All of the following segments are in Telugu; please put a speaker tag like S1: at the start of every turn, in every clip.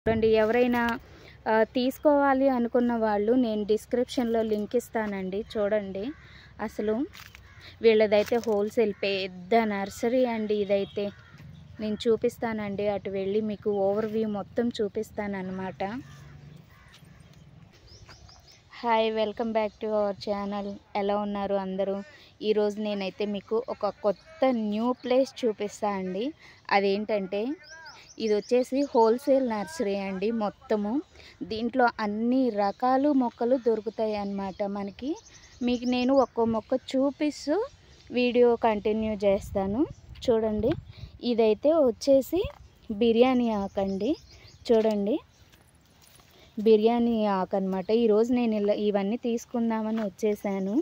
S1: చూడండి ఎవరైనా ఆ, తీసుకోవాలి అనుకున్న వాళ్ళు నేను డిస్క్రిప్షన్లో లింక్ ఇస్తానండి చూడండి అసలు వీళ్ళదైతే హోల్సేల్ పెద్ద నర్సరీ అండి ఇదైతే నేను చూపిస్తానండి అటు వెళ్ళి మీకు ఓవర్ వ్యూ మొత్తం చూపిస్తానన్నమాట hi welcome back to our channel ఎలా ఉన్నారు అందరూ ఈరోజు నేనైతే మీకు ఒక కొత్త న్యూ ప్లేస్ చూపిస్తా అండి అదేంటంటే ఇది వచ్చేసి హోల్సేల్ నర్సరీ అండి మొత్తము దీంట్లో అన్ని రకాలు మొక్కలు దొరుకుతాయి అన్నమాట మనకి మీకు నేను ఒక్కో మొక్క చూపిస్తూ వీడియో కంటిన్యూ చేస్తాను చూడండి ఇదైతే వచ్చేసి బిర్యానీ ఆకండి చూడండి బిర్యానీ ఆకు అనమాట ఈరోజు నేను ఇలా ఇవన్నీ తీసుకుందామని వచ్చేసాను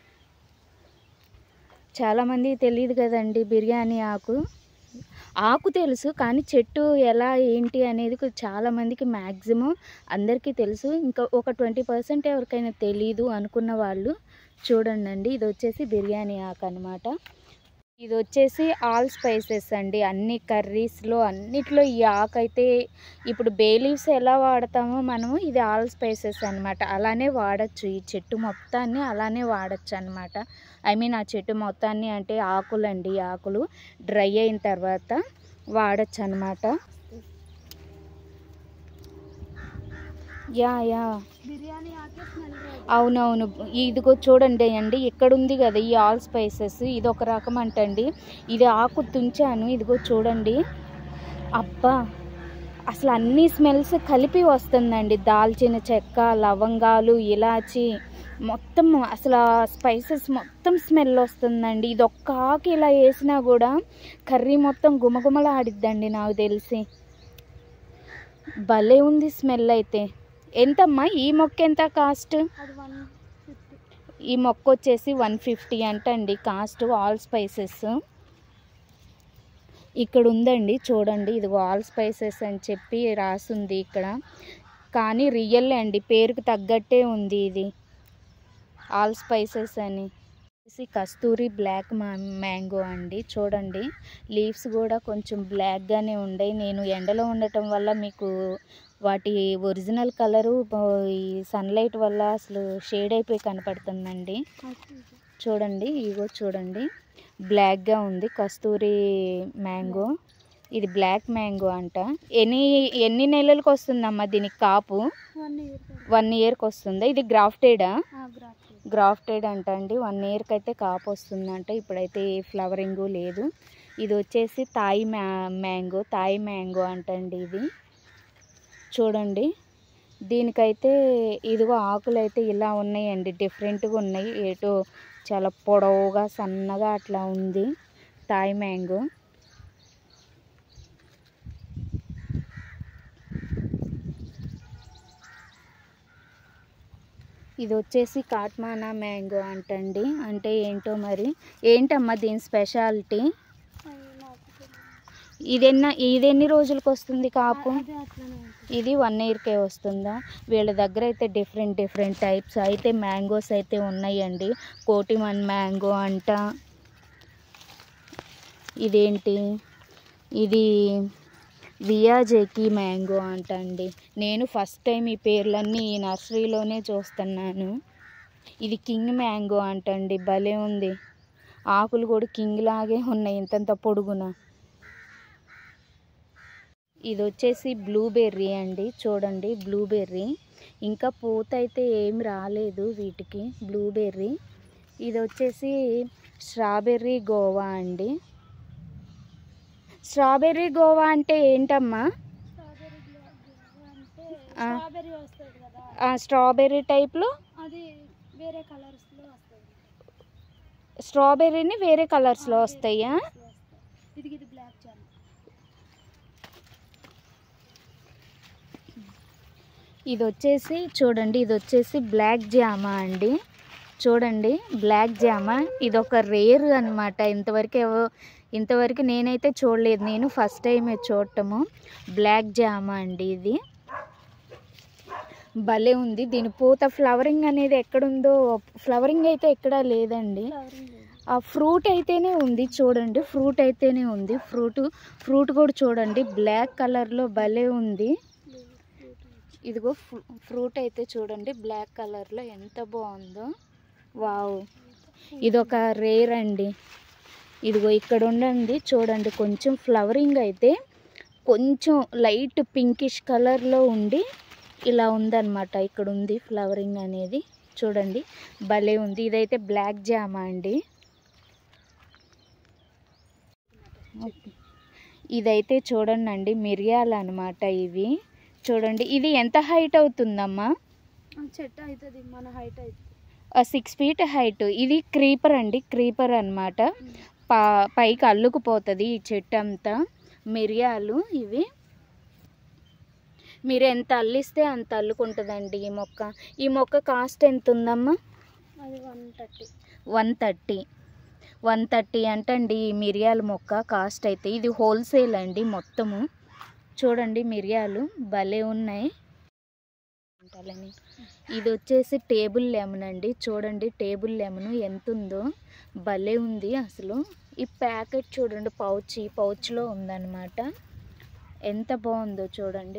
S1: చాలామంది తెలియదు కదండి బిర్యానీ ఆకు ఆకు తెలుసు కానీ చెట్టు ఎలా ఏంటి అనేది కొ- చాలామందికి మ్యాక్సిమం అందరికీ తెలుసు ఇంకా ఒక ట్వంటీ పర్సెంట్ ఎవరికైనా తెలీదు అనుకున్న వాళ్ళు చూడండి ఇది వచ్చేసి బిర్యానీ ఆకు అనమాట ఇది వచ్చేసి ఆల్ స్పైసెస్ అండి అన్ని కర్రీస్లో అన్నిట్లో ఈ ఆకు అయితే ఇప్పుడు బే లీవ్స్ ఎలా వాడతామో మనము ఇది ఆల్ స్పైసెస్ అన్నమాట అలానే వాడచ్చు ఈ చెట్టు మొత్తాన్ని అలానే వాడచ్చు అనమాట ఐ మీన్ ఆ చెట్టు మొత్తాన్ని అంటే ఆకులండి ఈ ఆకులు డ్రై అయిన తర్వాత వాడచ్చు అనమాట యా యా
S2: బిర్యానీ ఆకే స్మెల్ రాదు
S1: అవునవును ఇదిగో చూడండి అండి ఇక్కడ ఉంది కదా ఈ ఆల్ స్పైసెస్ ఇది ఒక రకం అంటండి ఇది ఆకు తుంచాను ఇదిగో చూడండి అబ్బా అసలు అన్ని స్మెల్స్ కలిపి వస్తుందండి దాల్చిన చెక్క లవంగాలు ఇలాచి మొత్తం అసలు స్పైసెస్ మొత్తం స్మెల్ వస్తుందండి ఇది ఒక్క ఆకు ఇలా వేసినా కూడా కర్రీ మొత్తం గుమగుమలాడిద్దండి నాకు తెలిసి భలే ఉంది స్మెల్ అయితే ఎంతమ్మా ఈ మొక్క ఎంత కాస్ట్
S2: అది వన్ ఫిఫ్టీ
S1: ఈ మొక్క వచ్చేసి వన్ ఫిఫ్టీ అంటండి కాస్ట్ ఆల్ స్పైసెస్ ఇక్కడ ఉందండి చూడండి ఇది ఆల్ స్పైసెస్ అని చెప్పి రాసుంది ఇక్కడ కానీ రియల్ అండి పేరుకు తగ్గట్టే ఉంది ఇది ఆల్ స్పైసెస్ అని వచ్చేసి కస్తూరి బ్లాక్ మ్యాంగో అండి చూడండి లీవ్స్ కూడా కొంచెం బ్లాక్గానే ఉన్నాయి నేను ఎండలో ఉండటం వల్ల మీకు వాటి ఒరిజినల్ కలరు ఈ సన్లైట్ వల్ల అసలు షేడ్ అయిపోయి కనపడుతుందండి చూడండి ఇగో చూడండి బ్లాక్గా ఉంది కస్తూరి మ్యాంగో ఇది బ్లాక్ మ్యాంగో అంట ఎన్ని ఎన్ని నెలలకు వస్తుందమ్మా దీనికి కాపు
S2: వన్ ఇయర్
S1: వన్ ఇయర్కి వస్తుందా ఇది గ్రాఫ్టెడా
S2: గ్రాఫ్ట్
S1: గ్రాఫ్టెడ్ అంట అండి వన్ ఇయర్కి అయితే కాపు వస్తుందంట ఇప్పుడైతే ఏ ఫ్లవరింగ్ లేదు ఇది వచ్చేసి తాయి మ్యా మ్యాంగో తాయి మ్యాంగో అంటండి ఇది చూడండి దీనికైతే ఇదిగో ఆకులు అయితే ఇలా ఉన్నాయండి డిఫరెంట్గా ఉన్నాయి ఏటో చాలా పొడవుగా సన్నగా అట్లా ఉంది తాయి మ్యాంగో ఇది వచ్చేసి కాట్మానా మ్యాంగో అంటండి అంటే ఏంటో మరి ఏంటమ్మా దీని స్పెషాలిటీ ఇది ఎన్న ఇది ఎన్ని రోజులకు వస్తుంది కాపు
S2: అది అట్లనే ఉంటుంది
S1: ఇది వన్ ఇయర్కే వస్తుందా వీళ్ళ దగ్గర అయితే డిఫరెంట్ డిఫరెంట్ టైప్స్ అయితే మ్యాంగోస్ అయితే ఉన్నాయండి కోటిమన్ మ్యాంగో అంట ఇదేంటి ఇది వియాజేకి మ్యాంగో అంట అండి నేను ఫస్ట్ టైం ఈ పేర్లన్నీ ఈ నర్సరీలోనే చూస్తున్నాను ఇది కింగ్ మ్యాంగో అంటండి భలే ఉంది ఆకులు కూడా కింగ్ లాగే ఉన్నాయి ఇంతంత పొడుగున ఇది వచ్చేసి బ్లూబెర్రీ అండి చూడండి బ్లూబెర్రీ ఇంకా పూత అయితే ఏం రాలేదు వీటికి బ్లూబెర్రీ ఇది వచ్చేసి స్ట్రాబెర్రీ గోవా అండి స్ట్రాబెర్రీ గోవా అంటే ఏంటమ్మా
S2: స్ట్రాబెర్రీ అంటే
S1: ఆ.
S2: స్ట్రాబెర్రీ వస్తుంది కదా
S1: ఆ స్ట్రాబెర్రీ టైప్లో
S2: అది వేరే కలర్స్ లో వస్తుంది
S1: స్ట్రాబెర్రీని వేరే కలర్స్లో వస్తాయా
S2: ఇది ఇది బ్లాక్ జామ్
S1: ఇది వచ్చేసి చూడండి ఇది వచ్చేసి బ్లాక్ జామా అండి చూడండి బ్లాక్ జామా ఇది ఒక రేర్ అనమాట ఇంతవరకు ఎవ- ఇంతవరకు నేనైతే చూడలేదు నేను ఫస్ట్ టైం చూడటము బ్లాక్ జామా అండి ఇది భలే ఉంది దీని పూత ఫ్లవరింగ్ అనేది ఎక్కడుందో ఫ్లవరింగ్ అయితే ఎక్కడా లేదండి
S2: ఫ్లవరింగ్ లేదు
S1: ఆ ఫ్రూట్ అయితేనే ఉంది చూడండి ఫ్రూట్ అయితేనే ఉంది ఫ్రూట్ ఫ్రూట్ కూడా చూడండి బ్లాక్ కలర్లో భలే ఉంది ఇదిగో ఫ్రూట్ అయితే చూడండి బ్లాక్ కలర్లో ఎంత బాగుందో వావ్ ఇది ఒక రేర్ అండి ఇదిగో ఇక్కడ ఉండండి చూడండి కొంచెం ఫ్లవరింగ్ అయితే కొంచెం లైట్ పింకిష్ కలర్లో ఉండి ఇలా ఉందన్నమాట ఇక్కడ ఉంది ఫ్లవరింగ్ అనేది చూడండి భలే ఉంది ఇదైతే బ్లాక్ జామా అండి ఓకే. ఇదైతే చూడండి అండి మిరియాలు అనమాట ఇవి చూడండి ఇది ఎంత హైట్ అవుతుందమ్మా
S2: ఆ చెట్టు అవుతుంది మన హైట్ అవుతుంది
S1: సిక్స్ ఫీట్ హైట్ ఇది క్రీపర్ అండి క్రీపర్ అనమాట పా పైకి అల్లుకుపోతుంది ఈ చెట్టు అంతా మిరియాలు ఇవి మీరు ఎంత అల్లిస్తే అంత అల్లుకుంటుందండి ఈ మొక్క ఈ మొక్క కాస్ట్ ఎంత ఉందమ్మా
S2: అది one thirty
S1: one thirty one thirty అంటండి ఈ మిరియాల మొక్క కాస్ట్ అయితే ఇది హోల్సేల్ అండి మొత్తము చూడండి మిరియాలు భలే ఉన్నాయి అంటాలని ఇది వచ్చేసి టేబుల్ లెమన్ అండి చూడండి టేబుల్ లెమన్ ఎంత ఉందో భలే ఉంది అసలు ఈ ప్యాకెట్ చూడండి పౌచ్ ఈ పౌచ్లో ఉందన్నమాట ఎంత బాగుందో చూడండి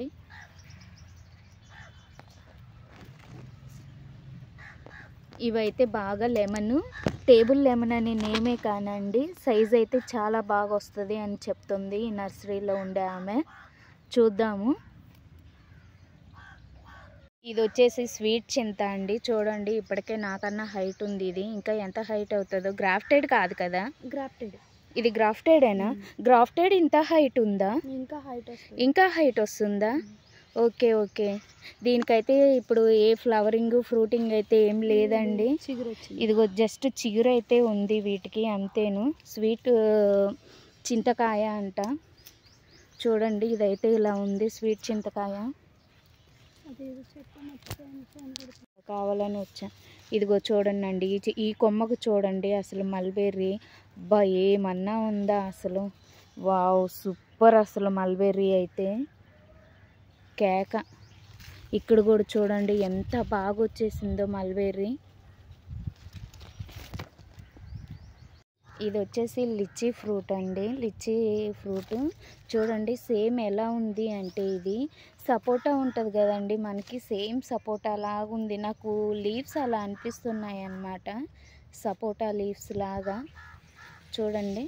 S1: ఇవైతే బాగా లెమన్ టేబుల్ లెమన్ అనే నేమే కానండి సైజ్ అయితే చాలా బాగా వస్తుంది అని చెప్తుంది ఈ నర్సరీలో ఉండే ఆమె చూద్దాము ఇది వచ్చేసి స్వీట్ చింత అండి చూడండి ఇప్పటికే నాకన్నా హైట్ ఉంది ఇది ఇంకా ఎంత హైట్ అవుతుందో గ్రాఫ్టెడ్ కాదు కదా
S2: గ్రాఫ్టెడ్
S1: ఇది గ్రాఫ్టెడేనా గ్రాఫ్టెడ్ ఇంత హైట్ ఉందా
S2: ఇంకా హైట్ వస్తుంది
S1: ఇంకా హైట్ వస్తుందా ఓకే ఓకే దీనికైతే ఇప్పుడు ఏ ఫ్లవరింగ్ ఫ్రూటింగ్ అయితే ఏం లేదండి
S2: చిగురు వచ్చింది
S1: ఇదిగో జస్ట్ చిగురు అయితే ఉంది వీటికి అంతేను స్వీట్ చింతకాయ అంట చూడండి ఇదైతే ఇలా ఉంది స్వీట్ చింతకాయ
S2: అదేదో చెట్టు మర్చిపోయాను ఫోన్ కొడుతుంది
S1: కావాలని వచ్చా ఇదిగో చూడండి అండి ఈ చి- ఈ కొమ్మకు చూడండి అసలు మల్బెర్రీ అబ్బా ఏమన్నా ఉందా అసలు వావ్ సూపర్ అసలు మల్బెర్రీ అయితే కేక ఇక్కడ కూడా చూడండి ఎంత బాగా వచ్చేసిందో మల్బెర్రీ ఇది వచ్చేసి లిచ్చీ ఫ్రూట్ అండి లిచ్చీ ఫ్రూట్ చూడండి సేమ్ ఎలా ఉంది అంటే ఇది సపోటా ఉంటుంది కదండి మనకి సేమ్ సపోటా లాగా ఉంది నాకు లీవ్స్ అలా అనిపిస్తున్నాయి అన్నమాట సపోటా లీవ్స్ లాగా చూడండి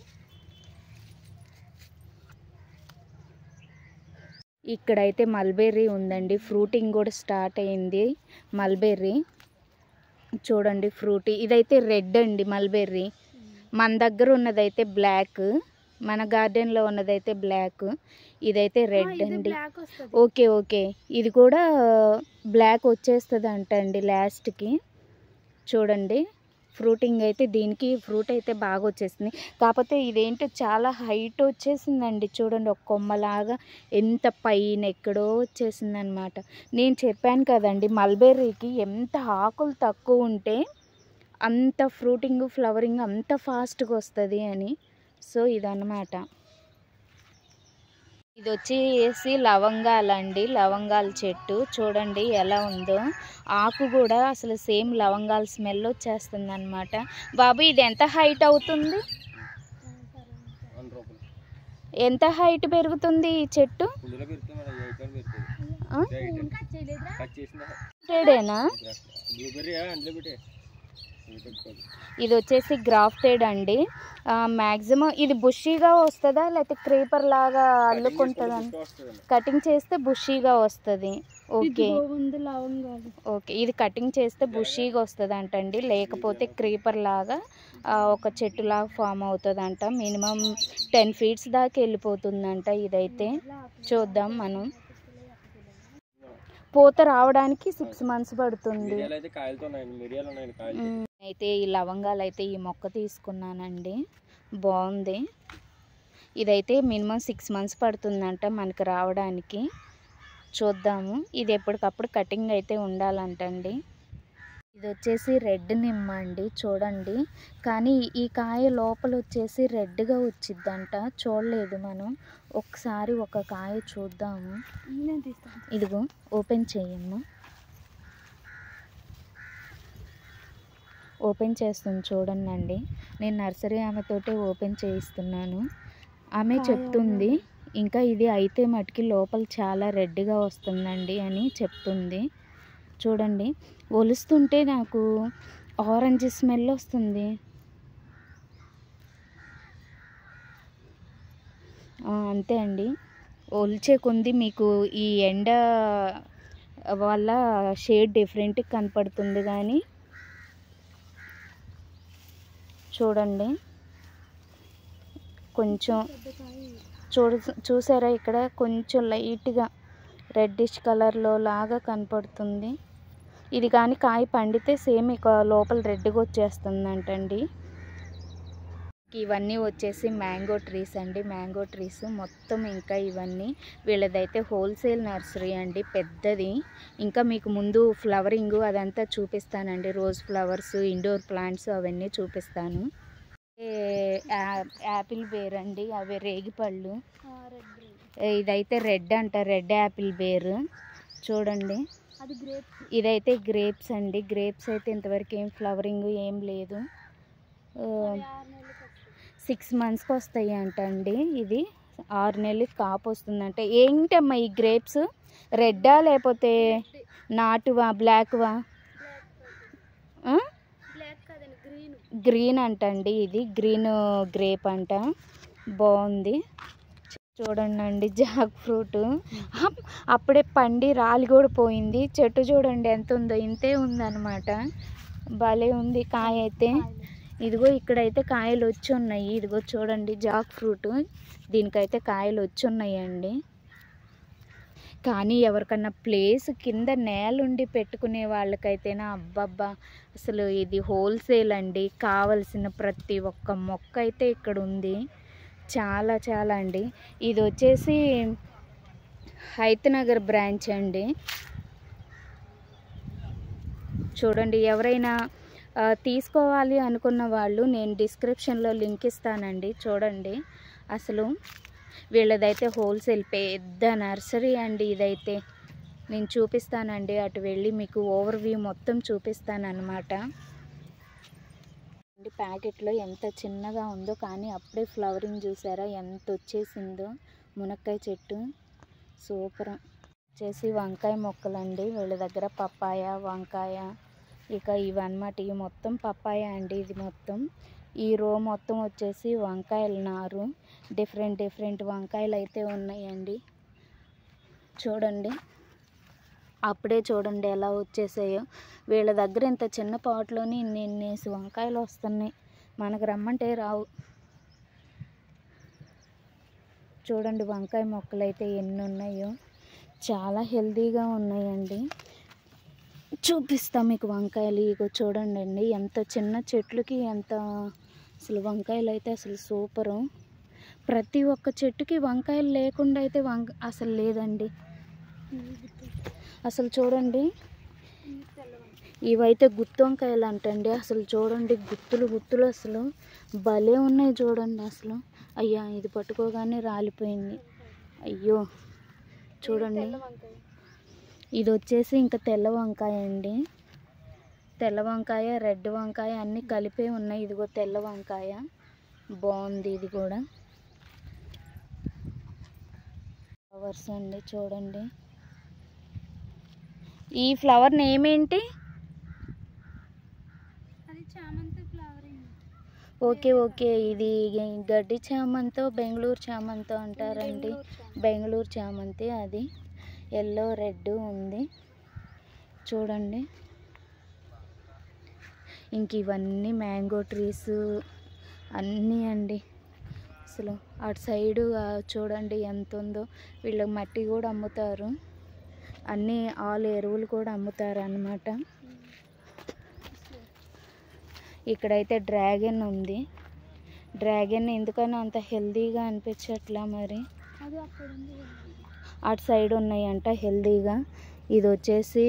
S1: ఇక్కడైతే మల్బెర్రీ ఉందండి ఫ్రూటింగ్ కూడా స్టార్ట్ అయింది మల్బెర్రీ చూడండి ఫ్రూటీ ఇదైతే రెడ్ అండి మల్బెర్రీ మన దగ్గర ఉన్నదైతే బ్లాక్ మన గార్డెన్లో ఉన్నదైతే బ్లాక్ ఇదైతే రెడ్ అండి
S2: బ్లాక్ వస్తుంది
S1: ఓకే ఓకే ఇది కూడా బ్లాక్ వచ్చేస్తుంది అంటండి లాస్ట్కి చూడండి ఫ్రూటింగ్ అయితే దీనికి ఫ్రూట్ అయితే బాగా వచ్చేసింది కాకపోతే ఇదేంటో చాలా హైట్ వచ్చేసిందండి చూడండి ఒక కొమ్మలాగా ఎంత పైన ఎక్కడో వచ్చేసింది అనమాట నేను చెప్పాను కదండి మల్బెర్రీకి ఎంత ఆకులు తక్కువ ఉంటే అంత ఫ్రూటింగ్ ఫ్లవరింగ్ అంత ఫాస్ట్గా వస్తుంది అని సో ఇదన్నమాట ఇది వచ్చేసి లవంగాలండి లవంగాల చెట్టు చూడండి ఎలా ఉందో ఆకు కూడా అసలు సేమ్ లవంగాల స్మెల్ వచ్చేస్తుంది అనమాట బాబు ఇది ఎంత హైట్ అవుతుంది
S3: వన్ రూపాయలు
S1: ఎంత హైట్ పెరుగుతుంది ఈ చెట్టు
S3: కుండీలో పెడితే మన ఎయిట్ అని పెడుతుంది
S1: ఆ?
S3: కట్ చేసిన
S1: గ్రాఫ్టెడేనా
S3: బ్లూబెర్రీ అందులో పెట్టే ఇది పెట్టుకోదు
S1: ఇది వచ్చేసి గ్రాఫ్టెడ్ అండి మ్యాక్సిమం ఇది బుషీగా వస్తుందా లేకపోతే క్రీపర్ లాగా అల్లుకుంటుందా
S3: వస్తుందండి
S1: కటింగ్ చేస్తే బుషీగా వస్తుంది ఓకే
S2: ఉంది లవంగాలు
S1: ఓకే ఇది కటింగ్ చేస్తే బుషీగా వస్తుంది అంటండి లేకపోతే క్రీపర్ లాగా ఆ, ఒక చెట్టులాగా ఫామ్ అవుతుంది అంట మినిమం టెన్ ఫీట్స్ దాకా వెళ్ళిపోతుందంట ఇదైతే చూద్దాం మనం పూత రావడానికి సిక్స్ మంత్స్ పడుతుంది
S3: మిరియాలు అయితే కాయలతో ఉన్నాయండి మిరియాలు ఉన్నాయండి కాయలు
S1: మ్మ్. అయితే ఈ లవంగాలు అయితే ఈ మొక్క తీసుకున్నానండి బాగుంది ఇదైతే మినిమం సిక్స్ మంత్స్ పడుతుందంట మనకి రావడానికి చూద్దాము ఇది ఎప్పటికప్పుడు కటింగ్ అయితే ఉండాలంటండి ఇది వచ్చేసి రెడ్ నిమ్మ అండి చూడండి కానీ ఈ కాయ లోపల వచ్చేసి రెడ్గా వచ్చిద్దంట చూడలేదు మనం ఒకసారి ఒక కాయ చూద్దాము
S2: నేను తీస్తాను
S1: ఇదిగో ఓపెన్ చేయమ్మా ఓపెన్ చేస్తుంది చూడండి అండి నేను నర్సరీ ఆమెతోటే ఓపెన్ చేయిస్తున్నాను ఆమె
S2: కాయ
S1: చెప్తుంది ఇంకా ఇది అయితే మటుకి లోపల చాలా రెడ్గా వస్తుందండి అని చెప్తుంది చూడండి ఒలుస్తుంటే నాకు ఆరెంజ్ స్మెల్ వస్తుంది ఆ, అంతే అండి ఒలిచే కొంది మీకు ఈ ఎండ వల్ల షేడ్ డిఫరెంట్ కనపడుతుంది కానీ చూడండి కొంచెం
S2: పెద్ద కాయ
S1: చూడ చూసారా ఇక్కడ కొంచెం లైట్గా రెడ్డిష్ కలర్లో లాగా కనపడుతుంది ఇది కానీ కాయ పండితే సేమ్ ఇక లోపల రెడ్గా వచ్చేస్తుందంటండి ఇవన్నీ వచ్చేసి మ్యాంగో ట్రీస్ అండి మ్యాంగో ట్రీస్ మొత్తం ఇంకా ఇవన్నీ వీళ్ళదైతే హోల్సేల్ నర్సరీ అండి పెద్దది ఇంకా మీకు ముందు ఫ్లవరింగ్ అదంతా చూపిస్తానండి రోజ్ ఫ్లవర్స్ ఇండోర్ ప్లాంట్స్ అవన్నీ చూపిస్తాను ఏ, యా- యాపిల్ బేర్ అండి అవి రేగిపళ్ళు
S2: రెడ్ గ్రీన్
S1: ఏ, ఇదైతే రెడ్ అంట రెడ్ యాపిల్ బేర్ చూడండి
S2: అది గ్రేప్
S1: ఇదైతే గ్రేప్స్ అండి గ్రేప్స్ అయితే ఇంతవరకు ఏం ఫ్లవరింగ్ ఏం లేదు
S2: ఆరు నెలలకు వస్తుంది
S1: సిక్స్ మంత్స్కి వస్తాయి అంట అండి ఇది ఆరు నెలలకి కాపు వస్తుందంట ఏంటమ్మా ఈ గ్రేప్స్ రెడ్డా లేకపోతే నాటువా బ్లాక్వా
S2: బ్లాక్ కాదండి గ్రీన్
S1: గ్రీన్ అంటండి ఇది గ్రీన్ గ్రేప్ అంట బాగుంది చూడండి అండి జాక్ ఫ్రూట్ అప్- అప్పుడే పండి రాలి కూడా పోయింది చెట్టు చూడండి ఎంత ఉందో ఇంతే ఉందన్నమాట భలే ఉంది కాయ అయితే ఇదిగో ఇక్కడైతే కాయలు వచ్చి ఉన్నాయి ఇదిగో చూడండి జాక్ ఫ్రూట్ దీనికైతే కాయలు వచ్చి ఉన్నాయండి కానీ ఎవరికన్నా ప్లేస్ కింద నేలుండి పెట్టుకునే వాళ్ళకైతేనా అబ్బబ్బా అసలు ఇది హోల్సేల్ అండి కావలసిన ప్రతి ఒక్క మొక్క అయితే ఇక్కడ ఉంది చాలా చాలా అండి ఇది వచ్చేసి హైతనగర్ బ్రాంచ్ అండి చూడండి ఎవరైనా ఆ, తీసుకోవాలి అనుకున్న వాళ్ళు నేను డిస్క్రిప్షన్లో లింక్ ఇస్తానండి చూడండి అసలు వీళ్ళదైతే హోల్సేల్ పెద్ద నర్సరీ అండి ఇదైతే నేను చూపిస్తానండి అటు వెళ్ళి మీకు ఓవర్ వ్యూ మొత్తం చూపిస్తానన్నమాట అండి ప్యాకెట్లో ఎంత చిన్నగా ఉందో కానీ అప్పుడే ఫ్లవరింగ్ చూసారా ఎంత వచ్చేసిందో మునక్కాయ చెట్టు సూపర్ వచ్చేసి వంకాయ మొక్కలండి వీళ్ళ దగ్గర పప్పాయ వంకాయ ఇక ఇవన్నమాట ఇవి మొత్తం పప్పాయ అండి ఇది మొత్తం ఈ రో మొత్తం వచ్చేసి వంకాయల నారు డిఫరెంట్ డిఫరెంట్ వంకాయలు అయితే ఉన్నాయండి చూడండి అప్పుడే చూడండి ఎలా వచ్చేసాయో వీళ్ళ దగ్గర ఇంత చిన్న పాట్లోని ఇన్ని ఇన్నేసి వంకాయలు వస్తున్నాయి మనకు రమ్మంటే రావు చూడండి వంకాయ మొక్కలు అయితే ఎన్ని ఉన్నాయో చాలా హెల్తీగా ఉన్నాయండి చూపిస్తా మీకు వంకాయలు ఇగో చూడండి అండి ఎంత చిన్న చెట్లకి ఎంత అసలు వంకాయలు అయితే అసలు సూపరు ప్రతి ఒక్క చెట్టుకి వంకాయలు లేకుండా అయితే వంక అసలు లేదండి అసలు చూడండి ఇవైతే గుత్తి వంకాయలు అంటండి అసలు చూడండి గుత్తులు గుత్తులు అసలు భలే ఉన్నాయి చూడండి అసలు అయ్యా ఇది పట్టుకోగానే రాలిపోయింది అయ్యో చూడండి ఇది వచ్చేసి ఇంకా తెల్ల వంకాయ అండి తెల్ల వంకాయ రెడ్ వంకాయ అన్నీ కలిపే ఉన్నాయి ఇదిగో తెల్ల వంకాయ బాగుంది ఇది కూడా ఫ్లవర్స్ అండి చూడండి ఈ ఫ్లవర్ నేమ్ ఏంటి
S2: అది చామంతి ఫ్లవరింగ్
S1: ఓకే ఓకే ఇది గడ్డి చామంతో బెంగళూరు చామంతో అంటారండి బెంగళూరు చామంతి అది ఎల్లో రెడ్ ఉంది చూడండి ఇంక ఇవన్నీ మ్యాంగో ట్రీస్ అన్నీ అండి అసలు అటు సైడు ఆ చూడండి ఎంత ఉందో వీళ్ళు మట్టి కూడా అమ్ముతారు అన్నీ ఆల్ ఎరువులు కూడా అమ్ముతారు అన్నమాట ఇక్కడైతే డ్రాగన్ ఉంది డ్రాగన్ ఎందుకని అంత హెల్తీగా అనిపించట్లా మరి
S2: అది అక్కడ ఉంది
S1: అటు సైడ్ ఉన్నాయంట హెల్తీగా ఇది వచ్చేసి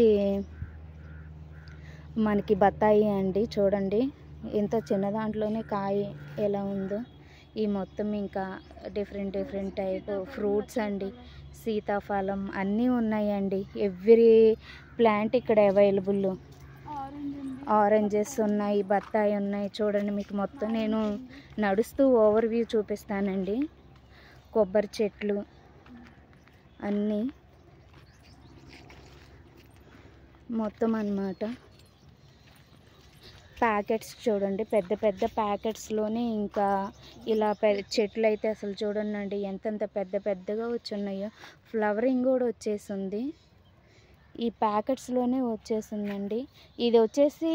S1: మనకి బత్తాయి అండి చూడండి ఇంత చిన్న దాంట్లోనే కాయ ఎలా ఉందో ఈ మొత్తం ఇంకా డిఫరెంట్ డిఫరెంట్ టైప్ ఫ్రూట్స్ అండి సీతాఫలం అన్నీ ఉన్నాయండి ఎవ్రీ ప్లాంట్ ఇక్కడ అవైలబుల్
S2: ఆరెంజ్ ఉంది
S1: ఆరెంజెస్ ఉన్నాయి బత్తాయి ఉన్నాయి చూడండి మీకు మొత్తం నేను నడుస్తూ ఓవర్ వ్యూ చూపిస్తానండి కొబ్బరి చెట్లు అన్నీ మొత్తం అన్నమాట ప్యాకెట్స్ చూడండి పెద్ద పెద్ద ప్యాకెట్స్లోనే ఇంకా ఇలా పె చెట్లు అయితే అసలు చూడండి ఎంతెంత పెద్ద పెద్దగా వచ్చున్నాయో ఫ్లవరింగ్ కూడా వచ్చేసింది ఈ ప్యాకెట్స్లోనే వచ్చేసిందండి ఇది వచ్చేసి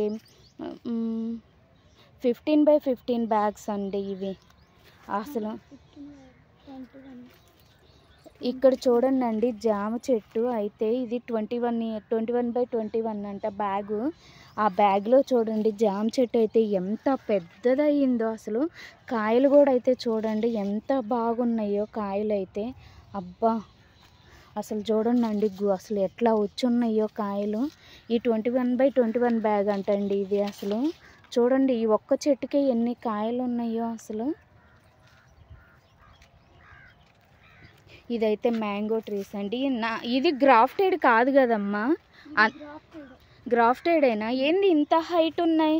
S1: ఫిఫ్టీన్ బై ఫిఫ్టీన్ బ్యాగ్స్ అండి ఇవి అసలు
S2: ఫిఫ్టీన్ ట్వంటీ వన్
S1: ఇక్కడ చూడండి అండి జామ చెట్టు అయితే ఇది twenty one twenty one by twenty one అంట బ్యాగు ఆ బ్యాగ్లో చూడండి జామ చెట్టు అయితే ఎంత పెద్దదయ్యిందో అసలు కాయలు కూడా అయితే చూడండి ఎంత బాగున్నాయో కాయలు అయితే అబ్బా అసలు చూడండి అండి గు- అసలు ఎట్లా వచ్చున్నాయో కాయలు ఈ twenty one by twenty one bag అంటండి ఇది అసలు చూడండి ఈ ఒక్క చెట్టుకే ఎన్ని కాయలు ఉన్నాయో అసలు ఇదైతే మ్యాంగో ట్రీస్ అండి నా ఇది గ్రాఫ్టెడ్ కాదు కదమ్మా అ-
S2: గ్రాఫ్టెడ్
S1: గ్రాఫ్టెడేనా ఏంది ఇంత హైట్ ఉన్నాయి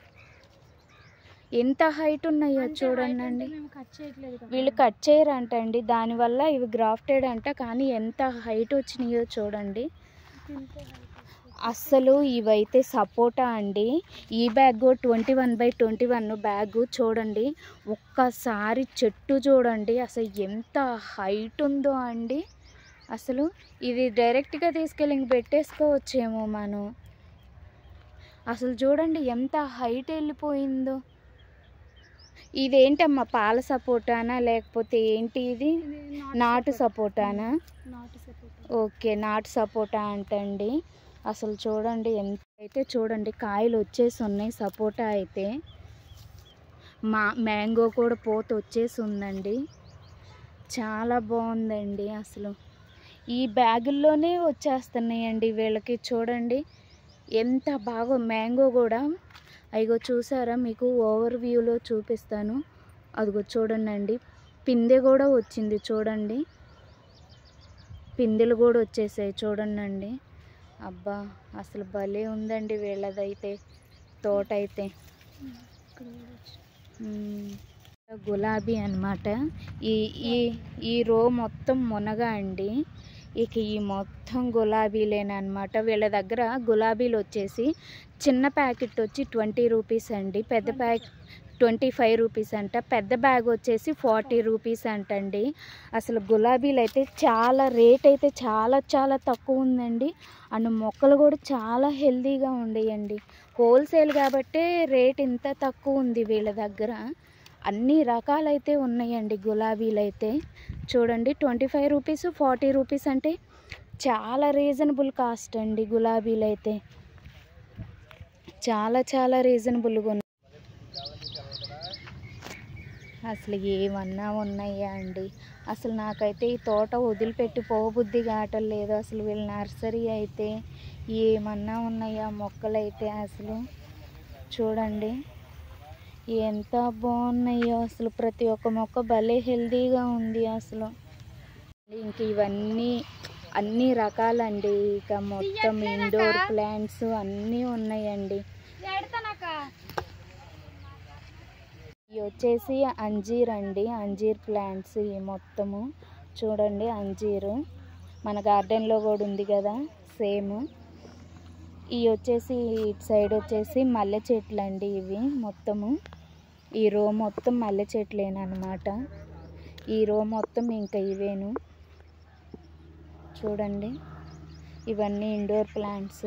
S1: ఎంత హైట్ ఉన్నాయో చూడండి అండి
S2: మేము కట్ చేయట్లేదు కదా
S1: వీళ్ళు కట్ చేయరంట అండి దానివల్ల ఇవి గ్రాఫ్టెడ్ అంట కానీ ఎంత హైట్ వచ్చినాయో చూడండి
S2: తింటే height వస్తుంది.
S1: అస్సలు ఇవైతే సపోటా అండి ఈ bag twenty one by twenty one bag చూడండి ఒక్కసారి చెట్టు చూడండి అసలు ఎంత హైట్ ఉందో అండి అసలు ఇది డైరెక్ట్గా తీసుకెళ్ళి ఇంక పెట్టేసుకోవచ్చేమో మనం అసలు చూడండి ఎంత హైట్ వెళ్ళిపోయిందో ఇదేంటమ్మా పాల సపోటానా లేకపోతే ఏంటి ఇది
S2: ఇది
S1: నాటు
S2: సపోటా.
S1: సపోటానా
S2: నాటు సపోటా
S1: ఓకే నాటు సపోటా అంటండి అసలు చూడండి ఎంత అయితే చూడండి కాయలు వచ్చేసి ఉన్నాయి సపోటా అయితే మా మ్యాంగో కూడా పోత వచ్చేసి ఉందండి చాలా బాగుందండి అసలు ఈ బ్యాగుల్లోనే వచ్చేస్తున్నాయండి వీళ్ళకి చూడండి ఎంత బాగా మ్యాంగో కూడా అదిగో చూసారా మీకు ఓవర్ వ్యూలో చూపిస్తాను అదిగో చూడండి పిందె కూడా వచ్చింది చూడండి పిందెలు కూడా వచ్చేసాయి చూడండి అబ్బా అసలు భలే ఉందండి వీళ్ళదైతే తోట అయితే
S2: ఇక్కడ కూడా వచ్చి-
S1: మ్మ్. గులాబీ అన్నమాట ఈ ఈ ఈ రో మొత్తం మునగ అండి ఇక ఈ మొత్తం గులాబీలేనమాట వీళ్ళ దగ్గర గులాబీలు వచ్చేసి చిన్న ప్యాకెట్ వచ్చి ట్వంటీ రూపీస్ అండి పెద్ద ప్యాకెట్ ట్వంటీ ఫైవ్ రూపీస్ అంట పెద్ద బ్యాగ్ వచ్చేసి ఫార్టీ రూపీస్ అంటండి అసలు గులాబీలు అయితే చాలా రేట్ అయితే చాలా చాలా తక్కువ ఉందండి అండ్ మొక్కలు కూడా చాలా హెల్తీగా ఉండేయండి హోల్సేల్ కాబట్టే రేట్ ఇంత తక్కువ ఉంది వీళ్ళ దగ్గర అన్ని రకాలైతే ఉన్నాయండి గులాబీలు అయితే చూడండి twenty five rupees forty rupees అంటే చాలా రీజనబుల్ కాస్ట్ అండి గులాబీలు అయితే చాలా చాలా రీజనబుల్గా ఉన్నాయి అసలు ఏమన్నా ఉన్నాయా అండి అసలు నాకైతే ఈ తోట వదిలిపెట్టి పోబుద్ధి కావటం లేదు అసలు వీళ్ళ నర్సరీ అయితే ఏమన్నా ఉన్నాయా మొక్కలు అయితే అసలు చూడండి ఎంత బాగున్నాయో అసలు ప్రతి ఒక్క మొక్క భలే హెల్తీగా ఉంది అసలు ఇంక ఇవన్నీ అన్ని రకాలండి ఇక మొత్తం ఇండోర్ ప్లాంట్స్ అన్నీ ఉన్నాయండి ఇవి వచ్చేసి అంజీర్ అండి అంజీర్ ప్లాంట్స్ ఈ మొత్తము చూడండి అంజీరు మన గార్డెన్లో కూడా ఉంది కదా సేమ్ ఇవి వచ్చేసి ఇటు సైడ్ వచ్చేసి మల్లె చెట్లు అండి ఇవి మొత్తము ఈ రో మొత్తం మల్లె చెట్లేనమాట ఈ రో మొత్తం ఇంకా ఇవేను చూడండి ఇవన్నీ ఇండోర్ ప్లాంట్స్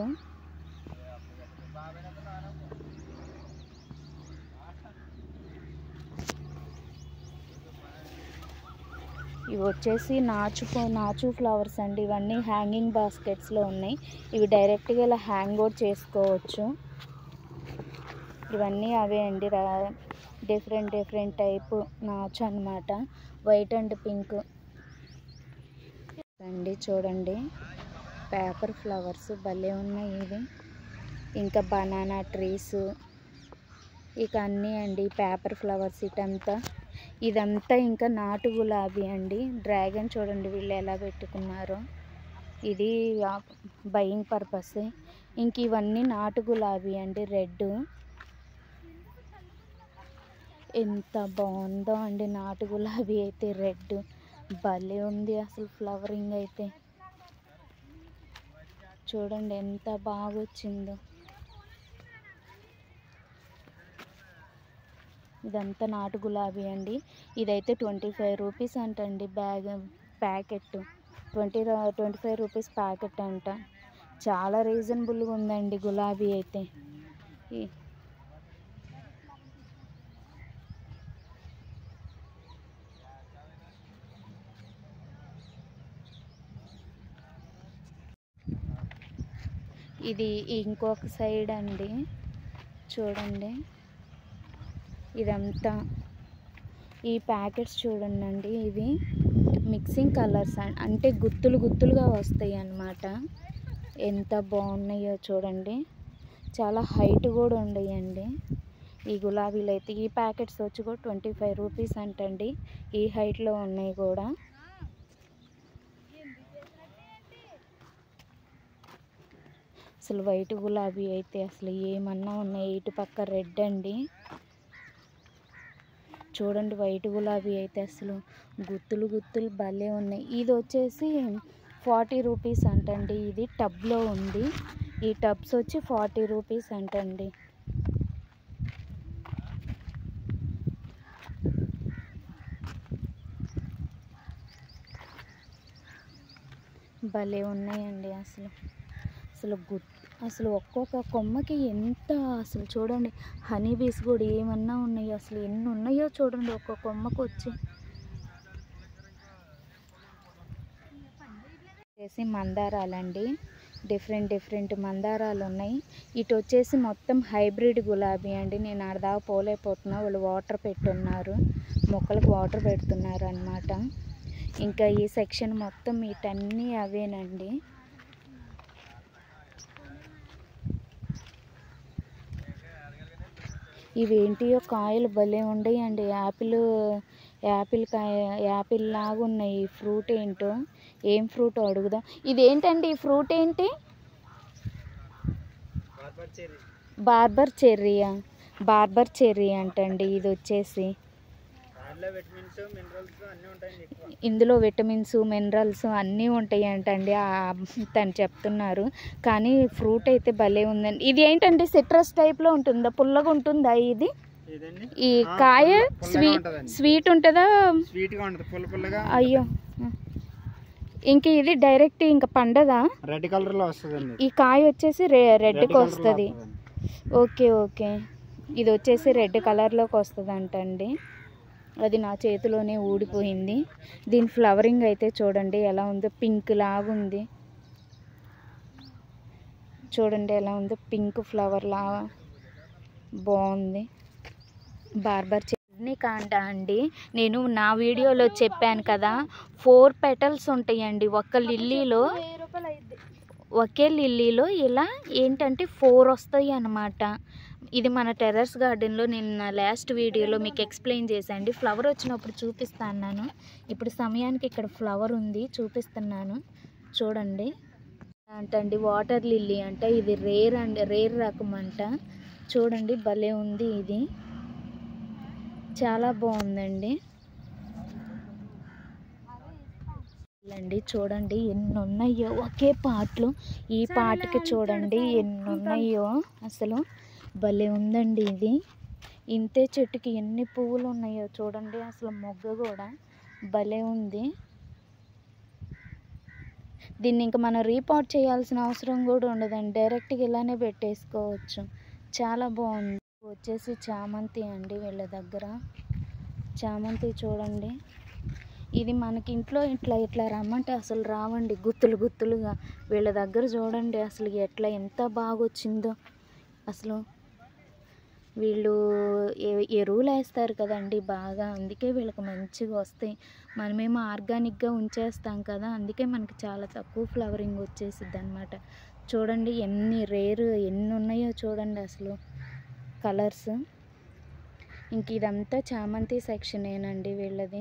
S1: ఇవి వచ్చేసి నాచు పూ- నాచు ఫ్లవర్స్ అండి ఇవన్నీ హ్యాంగింగ్ బాస్కెట్స్లో ఉన్నాయి ఇవి డైరెక్ట్గా ఇలా హ్యాంగ్ అవుట్ చేసుకోవచ్చు ఇవన్నీ అవే అండి రా- డిఫరెంట్ డిఫరెంట్ టైప్ నాచు అన్నమాట వైట్ అండ్ పింక్ అండి చూడండి పేపర్ ఫ్లవర్స్ భలే ఉన్నాయి ఇవి ఇంకా బనానా ట్రీస్ ఇక అన్నీ అండి పేపర్ ఫ్లవర్స్ ఇటంతా ఇదంతా ఇంకా నాటు గులాబీ అండి డ్రాగన్ చూడండి వీళ్ళు ఎలా పెట్టుకున్నారో ఇది బయింగ్ పర్పస్ ఇంక ఇవన్నీ నాటు గులాబీ అండి రెడ్ ఎంత బాగుందో అండి నాటు గులాబీ అయితే రెడ్ భలే ఉంది అసలు ఫ్లవరింగ్ అయితే చూడండి ఎంత బాగా వచ్చిందో ఇదంతా నాటు గులాబీ అండి ఇదైతే ట్వంటీ ఫైవ్ రూపీస్ అంటండి bag packet twenty twenty five rupees packet అంట చాలా రీజనబుల్గా ఉందండి గులాబీ అయితే ఈ- ఇది ఇంకొక సైడ్ అండి చూడండి ఇదంతా ఈ ప్యాకెట్స్ చూడండి అండి ఇవి మిక్సింగ్ కలర్స్ అంటే గుత్తులు గుత్తులుగా వస్తాయి అన్నమాట ఎంత బాగున్నాయో చూడండి చాలా హైట్ కూడా ఉండయండి ఈ గులాబీలు అయితే ఈ ప్యాకెట్స్ వచ్చి కూడా ట్వంటీ ఫైవ్ రూపీస్ అంటండి ఈ హైట్లో ఉన్నాయి కూడా అసలు వైట్ గులాబీ అయితే అసలు ఏమన్నా ఉన్నాయి ఇటు పక్క రెడ్ అండి చూడండి వైట్ గులాబీ అయితే అసలు గుత్తులు గుత్తులు భలే ఉన్నాయి ఇది వచ్చేసి ఫార్టీ రూపీస్ అంటండి ఇది టబ్లో ఉంది ఈ టబ్స్ వచ్చి ఫార్టీ రూపీస్ అంటండి భలే ఉన్నాయండి అసలు అసలు గుత్ అసలు ఒక్కొక్క కొమ్మకి ఎంత అసలు చూడండి హనీ బీస్ కూడా ఏమన్నా ఉన్నాయో అసలు ఎన్ని ఉన్నాయో చూడండి ఒక్కొక్క కొమ్మకు వచ్చి వచ్చేసి మందారాలండి డిఫరెంట్ డిఫరెంట్ మందారాలు ఉన్నాయి ఇటు వచ్చేసి మొత్తం హైబ్రిడ్ గులాబీ అండి నేను ఆడదాకా పోలేకపోతున్నా వాళ్ళు వాటర్ పెట్టున్నారు మొక్కలకు వాటర్ పెడుతున్నారు అనమాట ఇంకా ఈ సెక్షన్ మొత్తం వీటన్నీ అవేనండి ఇవేంటియో కాయలు భలే ఉండయండి యాపిల్ యాపిల్ కాయ యాపిల్ లాగా ఉన్నాయి ఈ ఫ్రూట్ ఏంటో ఏం ఫ్రూట్ అడుగుదాం ఇదేంటండి ఈ ఫ్రూట్ ఏంటి
S3: బార్బర్ చెర్రీ
S1: బార్బర్ చెర్రీయా బార్బర్ చెర్రీ అంటండి ఇది వచ్చేసి
S3: దాంట్లో విటమిన్స్ మినరల్స్ అన్నీ ఉంటాయండి ఎక్కువ
S1: ఇందులో విటమిన్స్ మినరల్స్ అన్నీ ఉంటాయి అంటండి ఆ తను చెప్తున్నారు కానీ ఫ్రూట్ అయితే భలే ఉందండి ఇది ఏంటంటే సిట్రస్ టైప్లో ఉంటుందా పుల్లగా ఉంటుందా ఇది
S3: ఏదండి
S1: ఈ
S3: ఆ,
S1: కాయ
S3: పుల్ల- పుల్లగా
S1: స్వీ
S3: ఉంటుందండి.
S1: స్వీట్ ఉంటుందా
S3: స్వీట్ గా ఉంటుంది పుల్ల పుల్లగా
S1: అయ్యో ఇంక ఇది డైరెక్ట్ ఇంకా పండదా
S3: రెడ్ కలర్ లో వస్తుందండి
S1: ఈ కాయ వచ్చేసి రె రెడ్కి
S3: colour లో
S1: వస్తుంది
S3: వస్తదండి.
S1: ఓకే ఓకే ఇది వచ్చేసి రెడ్ కలర్లోకి వస్తుంది అంటండి అది నా చేతిలోనే ఊడిపోయింది దీని ఫ్లవరింగ్ అయితే చూడండి ఎలా ఉందో పింక్ లాగా ఉంది చూడండి ఎలా ఉందో పింక్ ఫ్లవర్ లాగా బాగుంది బార్బర్ చట్నీ కాంట అండి నేను నా వీడియోలో చెప్పాను కదా ఫోర్ పెటల్స్ ఉంటాయండి ఒక్క లిల్లీలో
S2: వెయ్యి రూపాయలు అయింది
S1: ఒకే లిల్లీలో ఇలా ఏంటంటే ఫోర్ వస్తాయి అన్నమాట ఇది మన టెర్రస్ గార్డెన్లో నేను నా లాస్ట్ వీడియోలో మీకు ఎక్స్ప్లెయిన్ చేశాండి ఫ్లవర్ వచ్చినప్పుడు చూపిస్తాను ఇప్పుడు సమయానికి ఇక్కడ ఫ్లవర్ ఉంది చూపిస్తున్నాను చూడండి అంటండి వాటర్ లిల్లీ అంట ఇది రేర్ అండి రేర్ రకం అంట చూడండి భలే ఉంది ఇది చాలా బాగుందండి అండి చూడండి ఎన్ని ఉన్నాయో ఒకే పాటలు ఈ పాటకి చూడండి ఎన్ని ఉన్నాయో అసలు భలే ఉందండి ఇది ఇంతే చెట్టుకి ఎన్ని పువ్వులు ఉన్నాయో చూడండి అసలు మొగ్గ కూడా భలే ఉంది దీన్ని ఇంకా మనం రీపాట్ చేయాల్సిన అవసరం కూడా ఉండదండి డైరెక్ట్గా ఇలానే పెట్టేసుకోవచ్చు చాలా బాగుంది వచ్చేసి చామంతి అండి వీళ్ళ దగ్గర చామంతి చూడండి ఇది మనకి ఇంట్లో ఇట్లా ఇట్లా రమ్మంటే అసలు రావండి గుత్తులు గుత్తులుగా వీళ్ళ దగ్గర చూడండి అసలు ఎట్లా ఎంత బాగా వచ్చిందో అసలు వీళ్ళు ఎ- ఎరువులు వేస్తారు కదండి బాగా అందుకే వీళ్ళకి మంచిగా వస్తాయి మనమేమో ఆర్గానిక్గా ఉంచేస్తాం కదా అందుకే మనకి చాలా తక్కువ ఫ్లవరింగ్ వచ్చేసిద్ది అనమాట చూడండి ఎన్ని రేరు ఎన్ని ఉన్నాయో చూడండి అసలు కలర్స్ ఇంక ఇదంతా చామంతి సెక్షనేనండి వీళ్ళది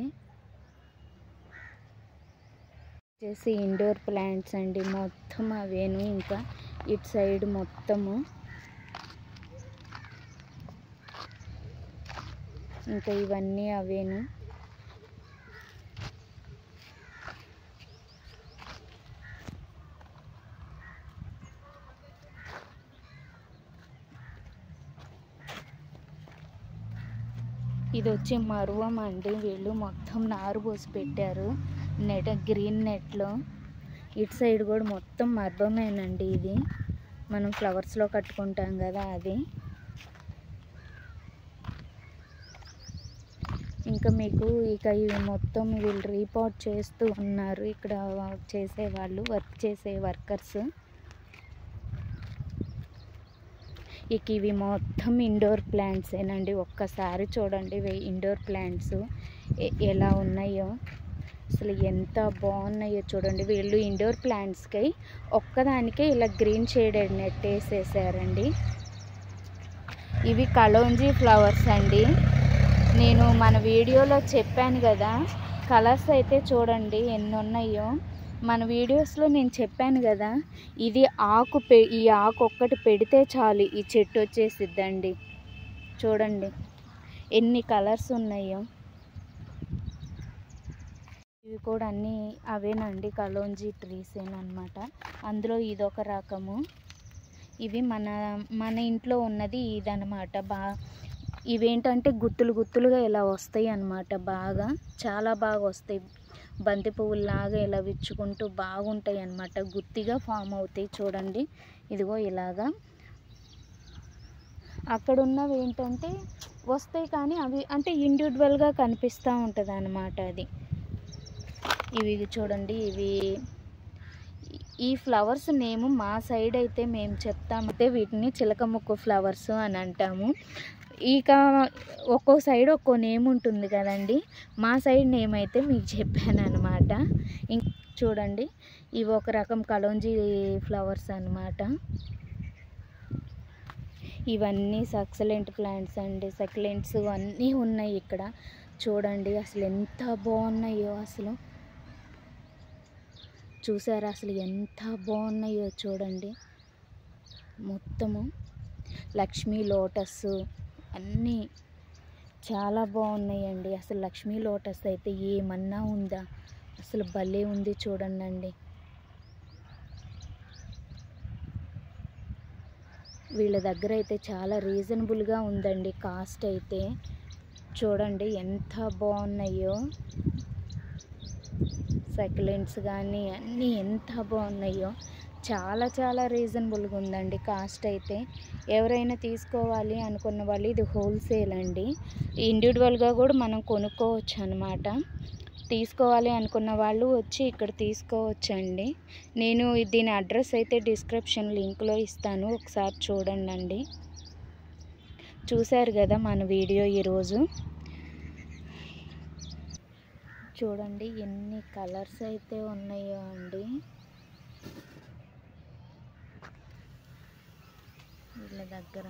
S1: వచ్చేసి ఇండోర్ ప్లాంట్స్ అండి మొత్తం అవేను ఇంకా ఇటు సైడ్ మొత్తము ఇంకా ఇవన్నీ అవేను ఇది వచ్చి మరువం అండి వీళ్ళు మొత్తం నారు పోసి పెట్టారు నెట్ గ్రీన్ నెట్లో ఇటు సైడ్ కూడా మొత్తం మర్భమేనండి ఇది మనం ఫ్లవర్స్లో కట్టుకుంటాం కదా అది ఇంకా మీకు ఇక ఇవి మొత్తం వీళ్ళు రీపోర్ట్ చేస్తూ ఉన్నారు ఇక్కడ చేసే వాళ్ళు వర్క్ చేసే వర్కర్స్ ఇక ఇవి మొత్తం ఇండోర్ ప్లాంట్స్ ఏనండి ఒక్కసారి చూడండి ఇవి ఇండోర్ ప్లాంట్స్ ఎలా ఉన్నాయో అసలు ఎంత బాగున్నాయో చూడండి వీళ్ళు ఇండోర్ ప్లాంట్స్కి ఒక్కదానికే ఇలా గ్రీన్ షేడెడ్ నెట్ వేసేసారండి ఇవి కలోంజీ ఫ్లవర్స్ అండి నేను మన వీడియోలో చెప్పాను కదా కలర్స్ అయితే చూడండి ఎన్ని ఉన్నాయో మన వీడియోస్లో నేను చెప్పాను కదా ఇది ఆకు పె ఈ ఆకు ఒక్కటి పెడితే చాలు ఈ చెట్టు వచ్చేసిద్దండి చూడండి ఎన్ని కలర్స్ ఉన్నాయో ఇవి కూడా అన్నీ అవేనండి కలోంజీ ట్రీసేనమాట అందులో ఇదొక రకము ఇవి మన మన ఇంట్లో ఉన్నది ఇదనమాట బా ఇవేంటంటే గుత్తులు గుత్తులుగా ఇలా వస్తాయి అన్నమాట బాగా చాలా బాగా వస్తాయి బంతి పువ్వుల్లాగా ఇలా విచ్చుకుంటూ బాగుంటాయి అన్నమాట గుత్తిగా ఫామ్ అవుతాయి చూడండి ఇదిగో ఇలాగా అక్కడ ఉన్నవి ఏంటంటే వస్తాయి కానీ అవి అంటే ఇండివిజువల్గా కనిపిస్తూ ఉంటుంది అన్నమాట అది ఇవి చూడండి ఇవి ఈ ఫ్లవర్స్ నేము మా సైడ్ అయితే మేము చెప్తామంటే వీటిని చిలక ముక్కు ఫ్లవర్స్ అని అంటాము ఇక ఒక్కో సైడ్ ఒక్కో నేమ్ ఉంటుంది కదండి మా సైడ్ నేమ్ అయితే మీకు చెప్పాను అనమాట ఇంక చూడండి ఇవి ఒక రకం కలోంజీ ఫ్లవర్స్ అన్నమాట ఇవన్నీ సక్సలెంట్ ప్లాంట్స్ అండి సక్లెంట్స్ అన్నీ ఉన్నాయి ఇక్కడ చూడండి అసలు ఎంత బాగున్నాయో అసలు చూసారా అసలు ఎంత బాగున్నాయో చూడండి మొత్తము లక్ష్మీ లోటస్ అన్నీ చాలా బాగున్నాయండి అసలు లక్ష్మీ లోటస్ అయితే ఏమన్నా ఉందా అసలు భలే ఉంది చూడండి వీళ్ళ దగ్గర అయితే చాలా రీజనబుల్గా ఉందండి కాస్ట్ అయితే చూడండి ఎంత బాగున్నాయో సక్లెంట్స్ కానీ అన్నీ ఎంత బాగున్నాయో చాలా చాలా రీజనబుల్గా ఉందండి కాస్ట్ అయితే ఎవరైనా తీసుకోవాలి అనుకున్న వాళ్ళు ఇది హోల్సేల్ అండి ఇండివిజువల్గా కూడా మనం కొనుక్కోవచ్చు అనమాట తీసుకోవాలి అనుకున్న వాళ్ళు వచ్చి ఇక్కడ తీసుకోవచ్చండి నేను దీని అడ్రస్ అయితే డిస్క్రిప్షన్ లింక్లో ఇస్తాను ఒకసారి చూడండి అండి చూశారు కదా మన వీడియో ఈరోజు చూడండి ఎన్ని కలర్స్ అయితే ఉన్నాయో అండి వీళ్ళ దగ్గర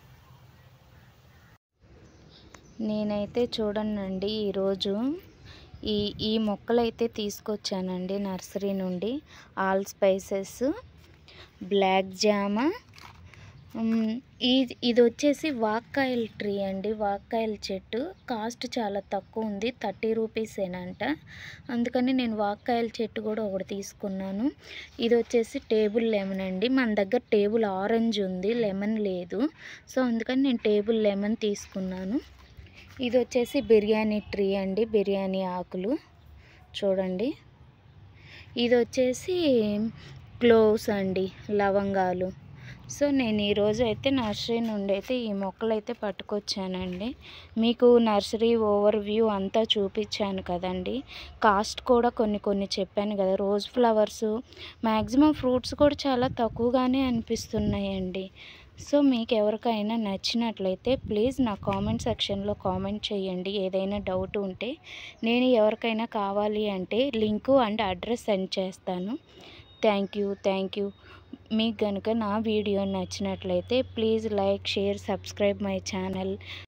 S1: నేనైతే చూడండి ఈరోజు ఈ ఈ మొక్కలు అయితే తీసుకొచ్చానండి నర్సరీ నుండి ఆల్ స్పైసెస్ బ్లాక్ జామ ఉమ్, ఇది ఇది వచ్చేసి వాక్కాయల ట్రీ అండి వాక్కాయల చెట్టు కాస్ట్ చాలా తక్కువ ఉంది థర్టీ రూపీసేనంట అందుకని నేను వాక్కాయల చెట్టు కూడా ఒకటి తీసుకున్నాను ఇది వచ్చేసి టేబుల్ లెమన్ అండి మన దగ్గర టేబుల్ ఆరెంజ్ ఉంది లెమన్ లేదు సో అందుకని నేను టేబుల్ లెమన్ తీసుకున్నాను ఇది వచ్చేసి బిర్యానీ ట్రీ అండి బిర్యానీ ఆకులు చూడండి ఇది వచ్చేసి క్లోవ్స్ అండి లవంగాలు సో నేను ఈరోజు అయితే నర్సరీ నుండి అయితే ఈ మొక్కలు అయితే పట్టుకొచ్చానండి మీకు నర్సరీ ఓవర్ వ్యూ అంతా చూపించాను కదండి కాస్ట్ కూడా కొన్ని కొన్ని చెప్పాను కదా రోజ్ ఫ్లవర్స్ మ్యాక్సిమం ఫ్రూట్స్ కూడా చాలా తక్కువగానే అనిపిస్తున్నాయండి సో మీకు ఎవరికైనా నచ్చినట్లయితే ప్లీజ్ నా కామెంట్ సెక్షన్లో కామెంట్ చేయండి ఏదైనా డౌట్ ఉంటే నేను ఎవరికైనా కావాలి అంటే లింకు అండ్ అడ్రస్ సెండ్ చేస్తాను థ్యాంక్ యూ థ్యాంక్ యూ మీకు కనుక నా వీడియో నచ్చినట్లయితే please like share subscribe my channel